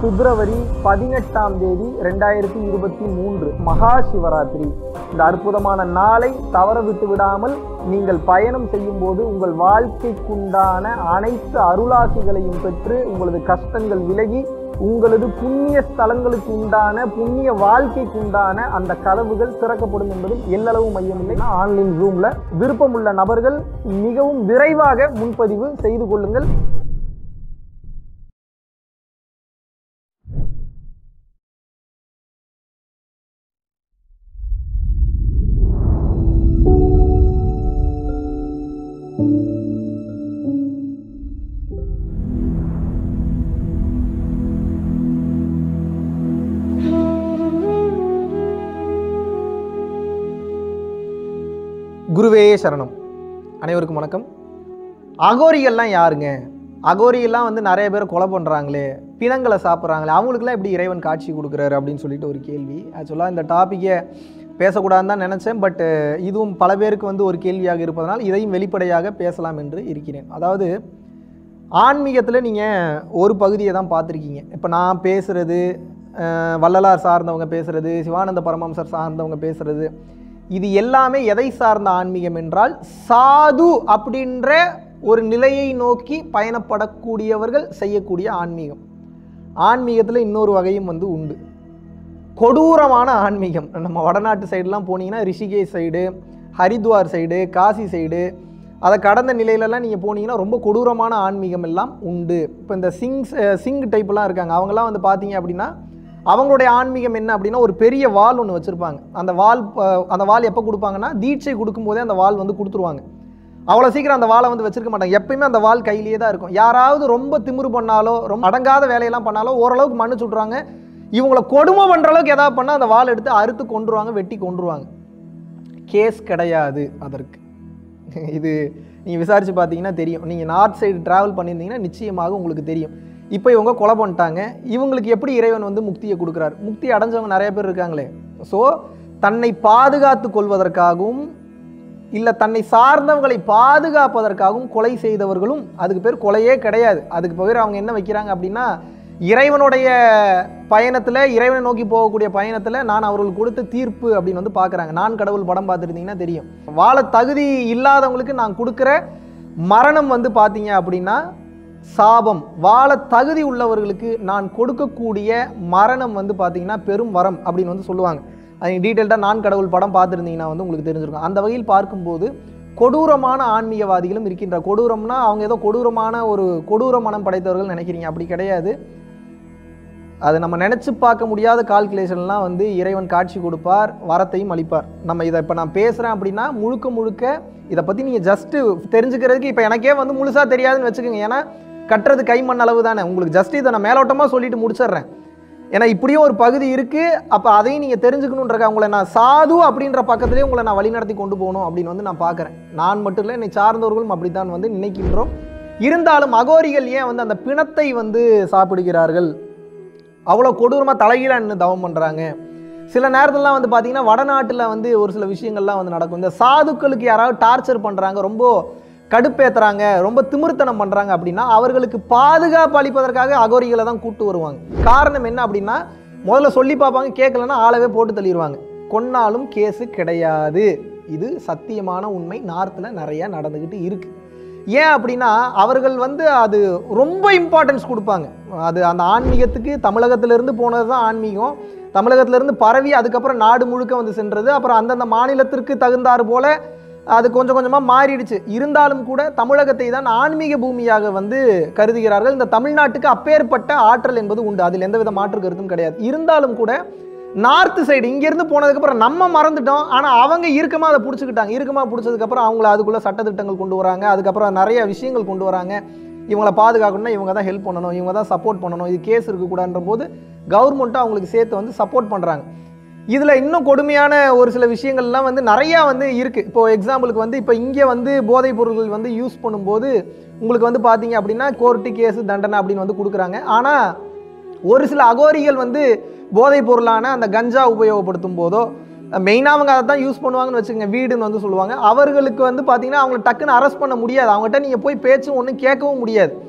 பிப்ரவரி பதினெட்டாம் தேதி ரெண்டாயிரத்தி இருபத்தி மூன்று மகா சிவராத்திரி இந்த அற்புதமான நாளை தவற விட்டு விடாமல் நீங்கள் பயணம் செய்யும் போது உங்கள் வாழ்க்கைக்குண்டான அனைத்து அருளாசிகளையும் பெற்று உங்களது கஷ்டங்கள் விலகி உங்களது புண்ணிய ஸ்தலங்களுக்கு உண்டான புண்ணிய வாழ்க்கைக்கு உண்டான அந்த கதவுகள் திறக்கப்படும் என்பதில் எல்லளவு மையமில்லை ஆன்லைன் ரூம்ல விருப்பமுள்ள நபர்கள் மிகவும் விரைவாக முன்பதிவு செய்து கொள்ளுங்கள் குருவே சரணம் அனைவருக்கும் வணக்கம் அகோரிகள்லாம் யாருங்க அகோரியெல்லாம் வந்து நிறைய பேர் கொலை பண்ணுறாங்களே பிணங்களை சாப்பிட்றாங்களே அவங்களுக்குலாம் எப்படி இறைவன் காட்சி கொடுக்குறாரு அப்படின்னு சொல்லிட்டு ஒரு கேள்வி ஆக்சுவலாக இந்த டாப்பிக்கை பேசக்கூடாதுன்னு தான் நினச்சேன் பட் இதுவும் பல பேருக்கு வந்து ஒரு கேள்வியாக இருப்பதனால் இதையும் வெளிப்படையாக பேசலாம் என்று இருக்கிறேன் அதாவது ஆன்மீகத்தில் நீங்கள் ஒரு பகுதியை தான் பார்த்துருக்கீங்க இப்போ நான் பேசுகிறது அஹ், வள்ளலார் சார்ந்தவங்க பேசுகிறது சிவானந்த பரமஹம்சர் சார்ந்தவங்க பேசுகிறது இது எல்லாமே எதை சார்ந்த ஆன்மீகம் என்றால் சாது அப்படின்ற ஒரு நிலையை நோக்கி பயணப்படக்கூடியவர்கள் செய்யக்கூடிய ஆன்மீகம் ஆன்மீகத்தில் இன்னொரு வகையும் வந்து உண்டு கொடூரமான ஆன்மீகம் நம்ம வடநாட்டு சைடுலாம் போனீங்கன்னா Rishikesh side Haridwar side Kashi side அதை கடந்த நிலையிலலாம் நீங்கள் போனீங்கன்னா ரொம்ப கொடூரமான ஆன்மீகம் எல்லாம் உண்டு இப்போ இந்த சிங்ஸ் சிங் டைப்லாம் இருக்காங்க அவங்கெல்லாம் வந்து பார்த்தீங்க அப்படின்னா அவங்களுடைய ஆன்மீகம் என்ன அப்படின்னா ஒரு பெரிய வால் ஒன்று வச்சுருப்பாங்க அந்த வால் அஹ், அந்த வால் எப்போ கொடுப்பாங்கன்னா தீட்சை கொடுக்கும்போதே அந்த வால் வந்து கொடுத்துருவாங்க அவ்வளோ சீக்கிரம் அந்த வாளை வந்து வச்சிருக்க மாட்டாங்க எப்பயுமே அந்த வால் கையிலேயே தான் இருக்கும் யாராவது ரொம்ப திமிரு பண்ணாலோ ரொம்ப அடங்காத வேலையெல்லாம் பண்ணாலோ ஓரளவுக்கு மன்னிச்சு விட்றாங்க இவங்களை கொடுமை பண்ணுற அளவுக்கு ஏதாவது பண்ணால் அந்த வால் எடுத்து அறுத்து கொண்டுருவாங்க வெட்டி கொண்டுருவாங்க கேஸ் கிடையாது அதற்கு இது நீங்கள் விசாரித்து பார்த்தீங்கன்னா தெரியும் நீங்கள் நார்த் சைடு ட்ராவல் பண்ணியிருந்தீங்கன்னா நிச்சயமாக உங்களுக்கு தெரியும் இப்போ இவங்க கொலை பண்ணிட்டாங்க இவங்களுக்கு எப்படி இறைவன் வந்து முக்தியை கொடுக்குறாரு முக்தி அடைஞ்சவங்க நிறைய பேர் இருக்காங்களே ஸோ தன்னை பாதுகாத்து கொள்வதற்காகவும் இல்லை தன்னை சார்ந்தவங்களை பாதுகாப்பதற்காகவும் கொலை செய்தவர்களும் அதுக்கு பேர் கொலையே கிடையாது அதுக்கு பகிர் அவங்க என்ன வைக்கிறாங்க அப்படின்னா இறைவனுடைய பயணத்தில் இறைவனை நோக்கி போகக்கூடிய பயணத்தில் நான் அவர்களுக்கு கொடுத்த தீர்ப்பு அப்படின்னு வந்து பார்க்குறாங்க நான் கடவுள் படம் பார்த்துருந்தீங்கன்னா தெரியும் வாழ தகுதி இல்லாதவங்களுக்கு நான் கொடுக்குற மரணம் வந்து பார்த்தீங்க அப்படின்னா சாபம் வாழ தகுதி உள்ளவர்களுக்கு நான் கொடுக்கக்கூடிய மரணம் வந்து பார்த்தீங்கன்னா பெரும் வரம் அப்படின்னு வந்து சொல்லுவாங்க அது டீட்டெயில்டாக நான் கடவுள் படம் பார்த்துருந்தீங்கன்னா வந்து உங்களுக்கு தெரிஞ்சிருக்கும் அந்த வகையில் பார்க்கும்போது கொடூரமான ஆன்மீகவாதிகளும் இருக்கின்ற கொடூரம்னா அவங்க ஏதோ கொடூரமான ஒரு கொடூர மனம் படைத்தவர்கள் நினைக்கிறீங்க அப்படி கிடையாது அது நம்ம நினச்சி பார்க்க முடியாத கால்குலேஷன்லாம் வந்து இறைவன் காட்சி கொடுப்பார் வரத்தையும் அளிப்பார் நம்ம இதை இப்போ நான் பேசுகிறேன் அப்படின்னா முழுக்க முழுக்க இதை பற்றி நீங்கள் ஜஸ்ட்டு தெரிஞ்சுக்கிறதுக்கு இப்போ எனக்கே வந்து முழுசாக தெரியாதுன்னு வச்சுக்கோங்க ஏன்னா கட்டுறது கைமண் அளவு தானே உங்களுக்கு ஜஸ்ட் இதை நான் மேலோட்டமாக சொல்லிட்டு முடிச்சிடுறேன் ஏன்னா இப்படியும் ஒரு பகுதி இருக்குது அப்போ அதையும் நீங்கள் தெரிஞ்சுக்கணுன்றக்க உங்களை நான் சாது அப்படின்ற பக்கத்துலேயே உங்களை நான் வழிநடத்தி கொண்டு போகணும் அப்படின்னு வந்து நான் பார்க்குறேன் நான் மட்டும் இல்லை என்னை சார்ந்தவர்களும் அப்படித்தான் வந்து நினைக்கின்றோம் இருந்தாலும் அகோரிகள் ஏன் வந்து அந்த பிணத்தை வந்து சாப்பிடுகிறார்கள் அவ்வளோ கொடூரமாக தலைகீழாக நின்று தவம் பண்ணுறாங்க சில நேரத்துலலாம் வந்து பார்த்தீங்கன்னா வடநாட்டில் வந்து ஒரு சில விஷயங்கள்லாம் வந்து நடக்கும் இந்த சாதுக்களுக்கு யாராவது டார்ச்சர் பண்ணுறாங்க ரொம்ப கடுப்பேத்துறாங்க ரொம்ப திமிர்த்தனம் பண்ணுறாங்க அப்படின்னா அவர்களுக்கு பாதுகாப்பு அளிப்பதற்காக அகோரிகளை தான் கூட்டு வருவாங்க காரணம் என்ன அப்படின்னா முதல்ல சொல்லி பார்ப்பாங்க கேட்கலன்னா ஆளவே போட்டு தள்ளிடுவாங்க கொன்னாலும் கேஸு கிடையாது இது சத்தியமான உண்மை நார்த்தில் நிறையா நடந்துக்கிட்டு இருக்குது ஏன் அப்படின்னா அவர்கள் வந்து அது ரொம்ப இம்பார்ட்டன்ஸ் கொடுப்பாங்க அது அந்த ஆன்மீகத்துக்கு தமிழகத்திலிருந்து போனது தான் ஆன்மீகம் தமிழகத்திலிருந்து பரவி அதுக்கப்புறம் நாடு முழுக்க வந்து சென்றது அப்புறம் அந்தந்த மாநிலத்திற்கு தகுந்தாறு போல அது கொஞ்சம் கொஞ்சமாக மாறிடுச்சு இருந்தாலும் கூட தமிழகத்தை தான் ஆன்மீக பூமியாக வந்து கருதுகிறார்கள் இந்த தமிழ்நாட்டுக்கு அப்பேற்பட்ட ஆற்றல் என்பது உண்டு அதில் எந்தவித மாற்று கருத்தும் கிடையாது இருந்தாலும் கூட நார்த் சைடு இங்கேருந்து போனதுக்கப்புறம் நம்ம மறந்துட்டோம் ஆனால் அவங்க இறுக்கமாக அதை பிடிச்சிக்கிட்டாங்க இறுக்கமாக பிடிச்சதுக்கப்புறம் அவங்கள அதுக்குள்ளே சட்டத்திட்டங்கள் கொண்டு வராங்க அதுக்கப்புறம் நிறைய விஷயங்கள் கொண்டு வராங்க இவங்களை பாதுகாக்கணும்னா இவங்க தான் ஹெல்ப் பண்ணணும் இவங்க தான் சப்போர்ட் பண்ணணும் இது கேஸ் இருக்கக்கூடாதுன்ற போது கவர்மெண்ட்டும் அவங்களுக்கு சேர்த்து வந்து சப்போர்ட் பண்ணுறாங்க இதில் இன்னும் கொடுமையான ஒரு சில விஷயங்கள்லாம் வந்து நிறையா வந்து இருக்குது இப்போ எக்ஸாம்பிளுக்கு வந்து இப்போ இங்கே வந்து போதைப் பொருட்கள் வந்து யூஸ் பண்ணும்போது உங்களுக்கு வந்து பார்த்தீங்க அப்படின்னா கோர்ட்டு கேஸு தண்டனை அப்படின்னு வந்து கொடுக்குறாங்க ஆனால் ஒரு சில அகோரிகள் வந்து போதைப் பொருளான அந்த கஞ்சா உபயோகப்படுத்தும் போதோ மெயினாக அவங்க அதை தான் யூஸ் பண்ணுவாங்கன்னு வச்சுக்கோங்க வீடுன்னு வந்து சொல்லுவாங்க அவர்களுக்கு வந்து பார்த்தீங்கன்னா அவங்கள டக்குன்னு அரெஸ்ட் பண்ண முடியாது அவங்ககிட்ட நீங்கள் போய் பேச்சு ஒன்றும் கேட்கவும் முடியாது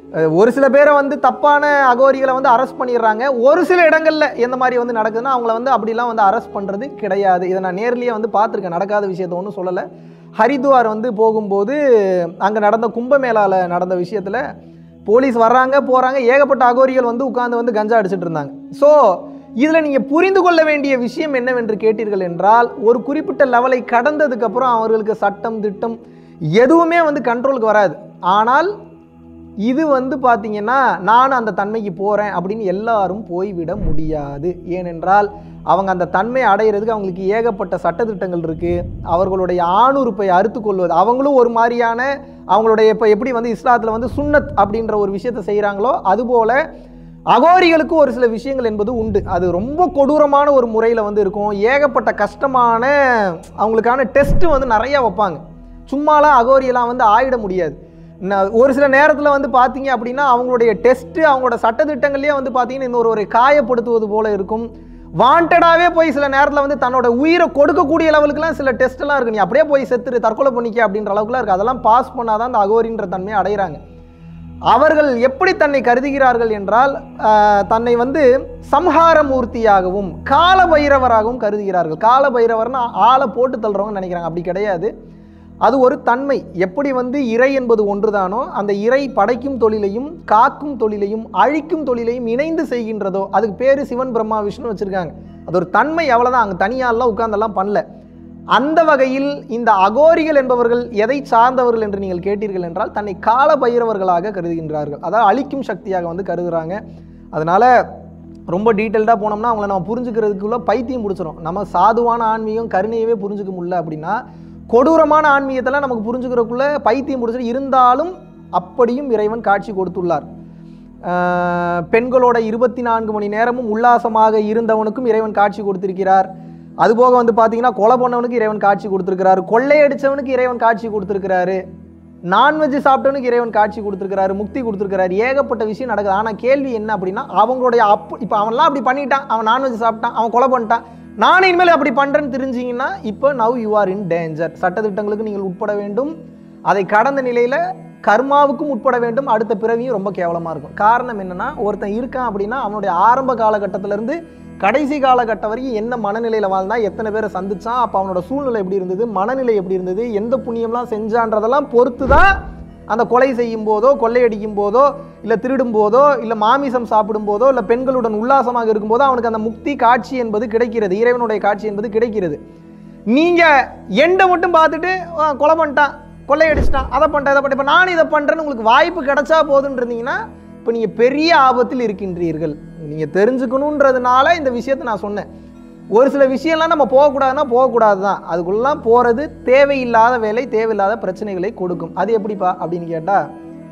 அஹ் ஒரு சில பேரை வந்து தப்பான அகோரிகளை வந்து அரெஸ்ட் பண்ணிடுறாங்க ஒரு சில இடங்கள்ல எந்த மாதிரி வந்து நடக்குதுன்னா அவங்கள வந்து அப்படிலாம் வந்து அரெஸ்ட் பண்ணுறது கிடையாது இதை நான் நேர்லயே வந்து பார்த்துருக்கேன் நடக்காத விஷயத்த ஒன்றும் சொல்லலை ஹரித்வார் வந்து போகும்போது அங்கே நடந்த கும்பமேளால நடந்த விஷயத்தில் போலீஸ் வர்றாங்க போகிறாங்க ஏகப்பட்ட அகோரிகள் வந்து உட்கார்ந்து வந்து கஞ்சா அடிச்சிட்டு இருந்தாங்க ஸோ இதில் நீங்கள் புரிந்து கொள்ள வேண்டிய விஷயம் என்னவென்று கேட்டீர்கள் என்றால் ஒரு குறிப்பிட்ட லெவலை கடந்ததுக்கப்புறம் அவர்களுக்கு சட்டம் திட்டம் எதுவுமே வந்து கண்ட்ரோலுக்கு வராது ஆனால் இது வந்து பார்த்தீங்கன்னா நான் அந்த தன்மைக்கு போகிறேன் அப்படின்னு எல்லாரும் போய்விட முடியாது ஏனென்றால் அவங்க அந்த தன்மை அடையிறதுக்கு அவங்களுக்கு ஏகப்பட்ட சட்டத்திட்டங்கள் இருக்குது அவர்களுடைய ஆணுறுப்பை அறுத்து கொள்வது அவங்களும் ஒரு மாதிரியான அவங்களுடைய இப்போ எப்படி வந்து இஸ்லாத்தில் வந்து சுன்னத் அப்படின்ற ஒரு விஷயத்தை செய்கிறாங்களோ அதுபோல் அகோரிகளுக்கு ஒரு சில விஷயங்கள் என்பது உண்டு அது ரொம்ப கொடூரமான ஒரு முறையில் வந்து இருக்கும் ஏகப்பட்ட கஷ்டமான அவங்களுக்கான டெஸ்ட்டு வந்து நிறையா வைப்பாங்க சும்மாலாம் அகோரியெல்லாம் வந்து ஆயிட முடியாது ந- ஒரு சில நேரத்தில் வந்து பார்த்தீங்க அப்படின்னா அவங்களுடைய டெஸ்ட்டு அவங்களோட சட்டத்திட்டங்கள்லேயே வந்து பார்த்தீங்கன்னா இன்னொரு ஒரு காயப்படுத்துவது போல இருக்கும் வாண்டடாகவே போய் சில நேரத்தில் வந்து தன்னோட உயிரை கொடுக்கக்கூடிய லெவலுக்குலாம் சில டெஸ்ட்லாம் இருக்கு நீ அப்படியே போய் செத்துரு தற்கொலை பண்ணிக்க அப்படின்ற அளவுக்குலாம் இருக்குது அதெல்லாம் பாஸ் பண்ணாதான் அந்த அகோரின்ற தன்மையை அடைகிறாங்க அவர்கள் எப்படி தன்னை கருதுகிறார்கள் என்றால் ஆஹ், தன்னை வந்து சம்ஹார மூர்த்தியாகவும் கால பைரவராகவும் கருதுகிறார்கள் கால பைரவர்னு ஆளை போட்டு தள்ளுறவங்க நினைக்கிறாங்க அப்படி கிடையாது அது ஒரு தன்மை எப்படி வந்து இறை என்பது ஒன்றுதானோ அந்த இறை படைக்கும் தொழிலையும் காக்கும் தொழிலையும் அழிக்கும் தொழிலையும் இணைந்து செய்கின்றதோ அதுக்கு பேர் சிவன் பிரம்மா விஷ்ணு வச்சுருக்காங்க அது ஒரு தன்மை அவ்வளோதான் அங்கே தனியாலாம் உட்கார்ந்தெல்லாம் பண்ணல அந்த வகையில் இந்த அகோரிகள் என்பவர்கள் எதை சார்ந்தவர்கள் என்று நீங்கள் கேட்டீர்கள் என்றால் தன்னை கால பைரவர்களாக கருதுகின்றார்கள் அதாவது அழிக்கும் சக்தியாக வந்து கருதுகிறாங்க அதனால ரொம்ப டீட்டெயில்டாக போனோம்னா அவங்கள நம்ம புரிஞ்சுக்கிறதுக்குள்ள பைத்தியம் முடிச்சிடும் நம்ம சாதுவான ஆன்மீகம் கருணையவே புரிஞ்சுக்க முடியல அப்படின்னா கொடூரமான ஆன்மீகத்தெல்லாம் நமக்கு புரிஞ்சுக்கிறதுக்குள்ள பைத்தியம் முடிச்சிட்டு இருந்தாலும் அப்படியும் இறைவன் காட்சி கொடுத்துள்ளார் ஆஹ் பெண்களோட இருபத்தி நான்கு மணி நேரமும் உல்லாசமாக இருந்தவனுக்கும் இறைவன் காட்சி கொடுத்திருக்கிறார் அதுபோக வந்து பார்த்தீங்கன்னா கொலை பண்ணவனுக்கு இறைவன் காட்சி கொடுத்துருக்கிறாரு கொள்ளையடிச்சவனுக்கு இறைவன் காட்சி கொடுத்துருக்கிறாரு நான்வெஜ் சாப்பிட்டவனுக்கு இறைவன் காட்சி கொடுத்துருக்கிறாரு முக்தி கொடுத்துருக்கிறாரு ஏகப்பட்ட விஷயம் நடக்குது ஆனால் கேள்வி என்ன அப்படின்னா அவங்களுடைய அப்பு இப்போ அவன்லாம் அப்படி பண்ணிட்டான் அவன் நான்வெஜ் சாப்பிட்டான் அவன் கொலை பண்ணிட்டான் நானும் இனிமேல் அப்படி பண்ணுறேன்னு தெரிஞ்சிங்கன்னா இப்போ now you are in danger சட்டத்திட்டங்களுக்கு நீங்கள் உட்பட வேண்டும் அதை கடந்த நிலையில் கர்மாவுக்கும் உட்பட வேண்டும் அடுத்த பிறவியும் ரொம்ப கேவலமாக இருக்கும் காரணம் என்னன்னா ஒருத்தன் இருக்கான் அப்படின்னா அவனுடைய ஆரம்ப காலகட்டத்திலேருந்து கடைசி காலகட்டம் வரைக்கும் என்ன மனநிலையில் வாழ்ந்தா எத்தனை பேரை சந்திச்சான் அப்போ அவனோட சூழ்நிலை எப்படி இருந்தது மனநிலை எப்படி இருந்தது எந்த புண்ணியம்லாம் செஞ்சான்றதெல்லாம் பொறுத்து தான் அந்த கொலை செய்யும் போதோ கொள்ளையடிக்கும் போதோ இல்லை திருடும் போதோ இல்லை மாமிசம் சாப்பிடும் போதோ இல்லை பெண்களுடன் உல்லாசமாக இருக்கும்போதோ அவனுக்கு அந்த முக்தி காட்சி என்பது கிடைக்கிறது இறைவனுடைய காட்சி என்பது கிடைக்கிறது நீங்க எண்டை மட்டும் பார்த்துட்டு ஆ, கொலை பண்ணிட்டான் கொள்ளையடிச்சிட்டான் அதை பண்ணிட்டேன் இதை பண்ணிட்டேன் இப்போ நானும் இதை பண்ணுறேன்னு உங்களுக்கு வாய்ப்பு கிடைச்சா போதுன்னு இருந்தீங்கன்னா இப்போ நீங்கள் பெரிய ஆபத்தில் இருக்கின்றீர்கள் நீங்கள் தெரிஞ்சுக்கணுன்றதுனால இந்த விஷயத்தை நான் சொன்னேன் ஒரு சில விஷயம்லாம் நம்ம போகக்கூடாதுன்னா போகக்கூடாது தான் அதுக்குள்ளலாம் போகிறது தேவையில்லாத வேலை தேவையில்லாத பிரச்சனைகளை கொடுக்கும் அது எப்படிப்பா அப்படின்னு கேட்டால்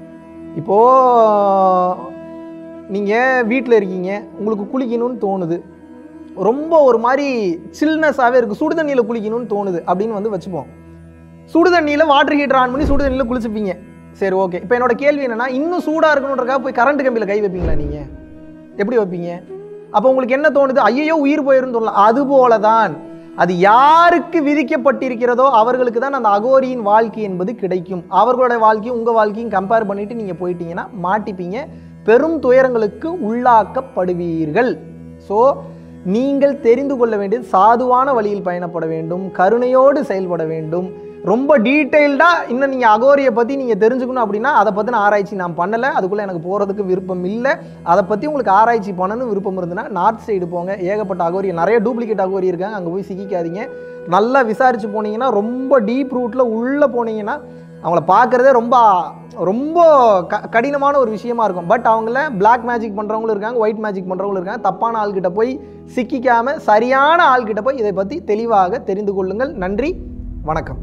இப்போது நீங்கள் வீட்டில் இருக்கீங்க உங்களுக்கு குளிக்கணும்னு தோணுது ரொம்ப ஒரு மாதிரி சில்னஸாகவே இருக்குது சுடு தண்ணியில் குளிக்கணும்னு தோணுது அப்படின்னு வந்து வச்சுப்போம் சுடு தண்ணியில் வாட்டர் ஹீட்டர் ஆன் பண்ணி சுடு தண்ணியில் குளிச்சுப்பீங்க சரி ஓகே இப்போ என்னோட கேள்வி என்னன்னா இன்னும் சூடாக இருக்கணுன்றக்காக போய் கரண்ட் கம்பியில் கை வைப்பீங்களா நீங்கள் எப்படி வைப்பீங்க அப்போ உங்களுக்கு என்ன தோணுது ஐயோ உயிர் போயிருந்து தோணலாம் அதுபோல தான் அது யாருக்கு விதிக்கப்பட்டிருக்கிறதோ அவர்களுக்கு தான் அந்த அகோரியின் வாழ்க்கை என்பது கிடைக்கும் அவர்களுடைய வாழ்க்கையும் உங்கள் வாழ்க்கையும் கம்பேர் பண்ணிட்டு நீங்கள் போயிட்டீங்கன்னா மாட்டிப்பீங்க பெரும் துயரங்களுக்கு உள்ளாக்கப்படுவீர்கள் ஸோ நீங்கள் தெரிந்து கொள்ள வேண்டியது சாதுவான வழியில் பயணப்பட வேண்டும் கருணையோடு செயல்பட வேண்டும் ரொம்ப டீட்டெயில்டாக இன்னும் நீங்கள் அகோரியை பற்றி நீங்கள் தெரிஞ்சுக்கணும் அப்படின்னா அதை பற்றின ஆராய்ச்சி நான் பண்ணலை அதுக்குள்ளே எனக்கு போகிறதுக்கு விருப்பம் இல்லை அதை பற்றி உங்களுக்கு ஆராய்ச்சி பண்ணணும் விருப்பம் இருந்ததுன்னா நார்த் சைடு போங்க ஏகப்பட்ட அகோரி நிறைய டூப்ளிகேட் அகோரி இருக்காங்க அங்கே போய் சிக்கிக்காதீங்க நல்லா விசாரிச்சு போனீங்கன்னா ரொம்ப டீப் ரூட்டில் உள்ளே போனீங்கன்னா அவங்கள பார்க்குறதே ரொம்ப ரொம்ப க கடினமான ஒரு விஷயமா இருக்கும் பட் அவங்கள Black மேஜிக் பண்ணுறவங்களும் இருக்காங்க ஒயிட் மேஜிக் பண்ணுறவங்களும் இருக்காங்க தப்பான ஆள்கிட்ட போய் சிக்கிக்காம சரியான ஆள்கிட்ட போய் இதை பற்றி தெளிவாக தெரிந்து கொள்ளுங்கள் நன்றி வணக்கம்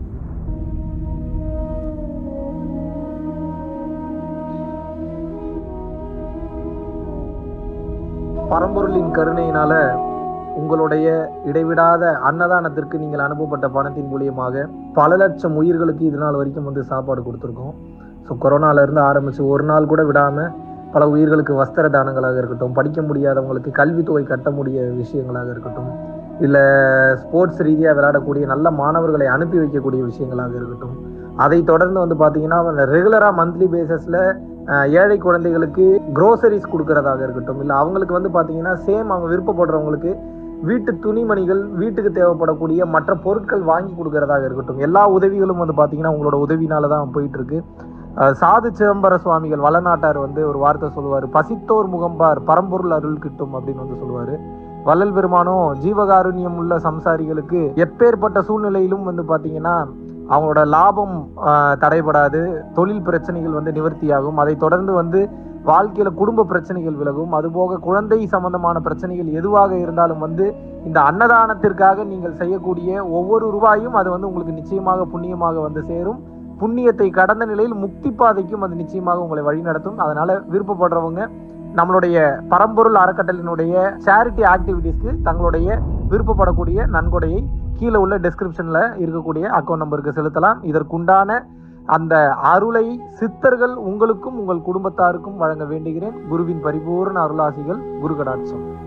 பரம்பொருளின் கருணையினால உங்களுடைய இடைவிடாத அன்னதானத்திற்கு நீங்கள் அனுப்பப்பட்ட பணத்தின் மூலியமாக பல லட்சம் உயிர்களுக்கு இது நாள் வரைக்கும் வந்து சாப்பாடு கொடுத்துருக்கோம் ஸோ கொரோனாலேருந்து ஆரம்பித்து ஒரு நாள் கூட விடாமல் பல உயிர்களுக்கு வஸ்திர தானங்களாக இருக்கட்டும் படிக்க முடியாதவங்களுக்கு கல்வித்தொகை கட்ட முடிய விஷயங்களாக இருக்கட்டும் இல்லை ஸ்போர்ட்ஸ் ரீதியாக விளையாடக்கூடிய நல்ல மாணவர்களை அனுப்பி வைக்கக்கூடிய விஷயங்களாக இருக்கட்டும் அதை தொடர்ந்து வந்து பார்த்தீங்கன்னா ரெகுலராக மந்த்லி பேசிஸில் ஏழை குழந்தைகளுக்கு க்ரோசரிஸ் கொடுக்கறதாக இருக்கட்டும் இல்லை அவங்களுக்கு வந்து பார்த்தீங்கன்னா சேம் அவங்க விருப்பப்படுறவங்களுக்கு வீட்டு துணிமணிகள் வீட்டுக்கு தேவைப்படக்கூடிய மற்ற பொருட்கள் வாங்கி கொடுக்கறதாக இருக்கட்டும் எல்லா உதவிகளும் வந்து பார்த்தீங்கன்னா உங்களோட உதவினால தான் போயிட்டு இருக்கு அஹ் சாது சிதம்பர சுவாமிகள் வளநாட்டார் வந்து ஒரு வார்த்தை சொல்லுவார் பசித்தோர் முகம்பார் பரம்பொருள் அருள் கிட்டும் அப்படின்னு வந்து சொல்லுவார் வள்ளல் பெருமானும் ஜீவகாருண்யம் உள்ள சம்சாரிகளுக்கு எப்பேற்பட்ட சூழ்நிலையிலும் வந்து பார்த்தீங்கன்னா அவங்களோட லாபம் ஆஹ், தடைபடாது தொழில் பிரச்சனைகள் வந்து நிவர்த்தியாகும் அதை தொடர்ந்து வந்து வாழ்க்கையில குடும்ப பிரச்சனைகள் விலகும் அதுபோக குழந்தை சம்பந்தமான பிரச்சனைகள் எதுவாக இருந்தாலும் வந்து இந்த அன்னதானத்திற்காக நீங்கள் செய்யக்கூடிய ஒவ்வொரு ரூபாயும் அது வந்து உங்களுக்கு நிச்சயமாக புண்ணியமாக வந்து சேரும் புண்ணியத்தை கடந்த நிலையில் முக்தி பாதைக்கும் அது நிச்சயமாக உங்களை வழிநடத்தும் அதனால விருப்பப்படுறவங்க நம்மளுடைய பரம்பொருள் அறக்கட்டளினுடைய சேரிட்டி ஆக்டிவிட்டீஸ்க்கு தங்களுடைய விருப்பப்படக்கூடிய நன்கொடையை கீழே உள்ள டெஸ்கிரிப்ஷன்ல இருக்கக்கூடிய அக்கௌண்ட் நம்பருக்கு செலுத்தலாம் இதற்குண்டான அந்த அருளை சித்தர்கள் உங்களுக்கும் உங்கள் குடும்பத்தாருக்கும் வழங்க வேண்டுகிறேன் குருவின் பரிபூர்ண அருளாசிகள் குரு கடாட்சம்